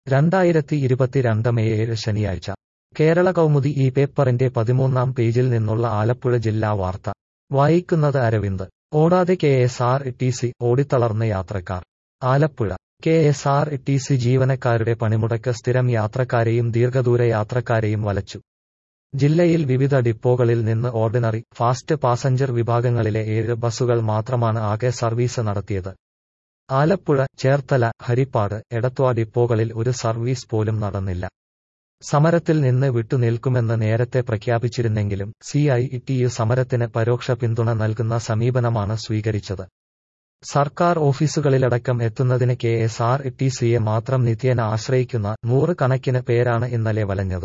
രണ്ടായിരത്തി ഇരുപത്തിരണ്ട് മെയ് ഏഴ് ശനിയാഴ്ച കേരള കൗമുദി ഈ പേപ്പറിന്റെ പതിമൂന്നാം പേജിൽ നിന്നുള്ള ആലപ്പുഴ ജില്ലാ വാർത്ത വായിക്കുന്നത് അരവിന്ദ് ഓടാതെ K S R T C ഓടിത്തളർന്ന യാത്രക്കാർ Alappuzha K S R T C ജീവനക്കാരുടെ പണിമുടക്ക് സ്ഥിരം യാത്രക്കാരെയും ദീർഘദൂര യാത്രക്കാരെയും വലച്ചു ജില്ലയിൽ വിവിധ ഡിപ്പോകളിൽ നിന്ന് ഓർഡിനറി ഫാസ്റ്റ് പാസഞ്ചർ വിഭാഗങ്ങളിലെ ഏഴ് ബസ്സുകൾ മാത്രമാണ് ആകെ സർവീസ് നടത്തിയത് ആലപ്പുഴ ചേർത്തല ഹരിപ്പാട് എടത്വ ഡിപ്പോകളിൽ ഒരു സർവീസ് പോലും നടന്നില്ല സമരത്തിൽ നിന്ന് വിട്ടുനിൽക്കുമെന്ന് നേരത്തെ പ്രഖ്യാപിച്ചിരുന്നെങ്കിലും സി ഐ ടി യു സമരത്തിന് പരോക്ഷ പിന്തുണ നൽകുന്ന സമീപനമാണ് സ്വീകരിച്ചത് സർക്കാർ ഓഫീസുകളിലടക്കം എത്തുന്നതിന് കെ എസ് ആർ ടി സിയെ മാത്രം നിത്യേന ആശ്രയിക്കുന്ന നൂറുകണക്കിന് പേരാണ് ഇന്നലെ വലഞ്ഞത്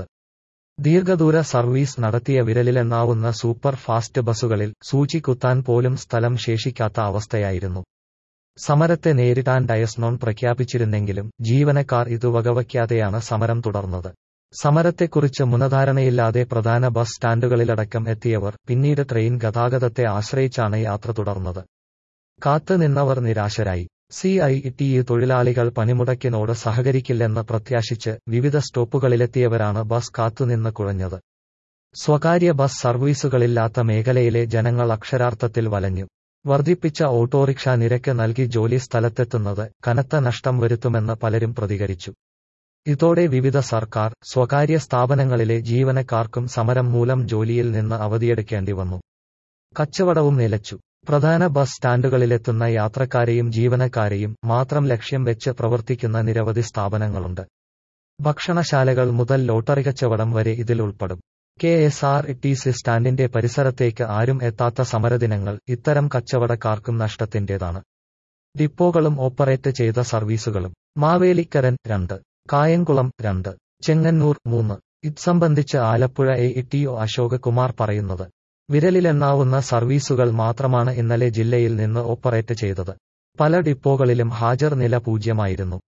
ദീർഘദൂര സർവീസ് നടത്തിയ വിരലിലെണ്ണാവുന്ന സൂപ്പർ ഫാസ്റ്റ് ബസ്സുകളിൽ സൂചി കുത്താൻ പോലും സ്ഥലം ശേഷിക്കാത്ത അവസ്ഥയായിരുന്നു സമരത്തെ നേരിടാൻ ഡയസ്നോൺ പ്രഖ്യാപിച്ചിരുന്നെങ്കിലും ജീവനക്കാർ ഇതു വകവയ്ക്കാതെയാണ് സമരം തുടർന്നത് സമരത്തെക്കുറിച്ച് മുനധാരണയില്ലാതെ പ്രധാന ബസ് സ്റ്റാൻഡുകളിലടക്കം എത്തിയവർ പിന്നീട് ട്രെയിൻ ഗതാഗതത്തെ ആശ്രയിച്ചാണ് യാത്ര തുടർന്നത് കാത്തുനിന്നവർ നിരാശരായി സി ഐ ടി യു തൊഴിലാളികൾ പണിമുടക്കിനോട് സഹകരിക്കില്ലെന്ന് പ്രത്യാശിച്ച് വിവിധ സ്റ്റോപ്പുകളിലെത്തിയവരാണ് ബസ് കാത്തുനിന്ന് കുഴഞ്ഞത് സ്വകാര്യ ബസ് സർവീസുകളില്ലാത്ത മേഖലയിലെ ജനങ്ങൾ അക്ഷരാർത്ഥത്തിൽ വലഞ്ഞു വർദ്ധിപ്പിച്ച ഓട്ടോറിക്ഷ നിരക്ക് നൽകി ജോലി സ്ഥലത്തെത്തുന്നത് കനത്ത നഷ്ടം വരുത്തുമെന്ന് പലരും പ്രതികരിച്ചു ഇതോടെ വിവിധ സർക്കാർ സ്വകാര്യ സ്ഥാപനങ്ങളിലെ ജീവനക്കാർക്കും സമരം മൂലം ജോലിയിൽ നിന്ന് അവധിയെടുക്കേണ്ടി വന്നു കച്ചവടവും നിലച്ചു പ്രധാന ബസ് സ്റ്റാൻഡുകളിലെത്തുന്ന യാത്രക്കാരെയും ജീവനക്കാരെയും മാത്രം ലക്ഷ്യം വെച്ച് പ്രവർത്തിക്കുന്ന നിരവധി സ്ഥാപനങ്ങളുണ്ട് ഭക്ഷണശാലകൾ മുതൽ ലോട്ടറി കച്ചവടം വരെ ഇതിൽ ഉൾപ്പെടും K S R T C സ്റ്റാൻഡിന്റെ പരിസരത്തേക്ക് ആരും എത്താത്ത സമരദിനങ്ങൾ ഇത്തരം കച്ചവടക്കാർക്കും നഷ്ടത്തിന്റേതാണ് ഡിപ്പോകളും ഓപ്പറേറ്റ് ചെയ്ത സർവീസുകളും മാവേലിക്കരൻ രണ്ട് കായംകുളം രണ്ട് ചെങ്ങന്നൂർ മൂന്ന് ഇത് സംബന്ധിച്ച് Alappuzha A T O Ashok Kumar പറയുന്നത് വിരലിലെണ്ണാവുന്ന സർവീസുകൾ മാത്രമാണ് ഇന്നലെ ജില്ലയിൽ നിന്ന് ഓപ്പറേറ്റ് ചെയ്തത് പല ഡിപ്പോകളിലും ഹാജർ നില പൂജ്യമായിരുന്നു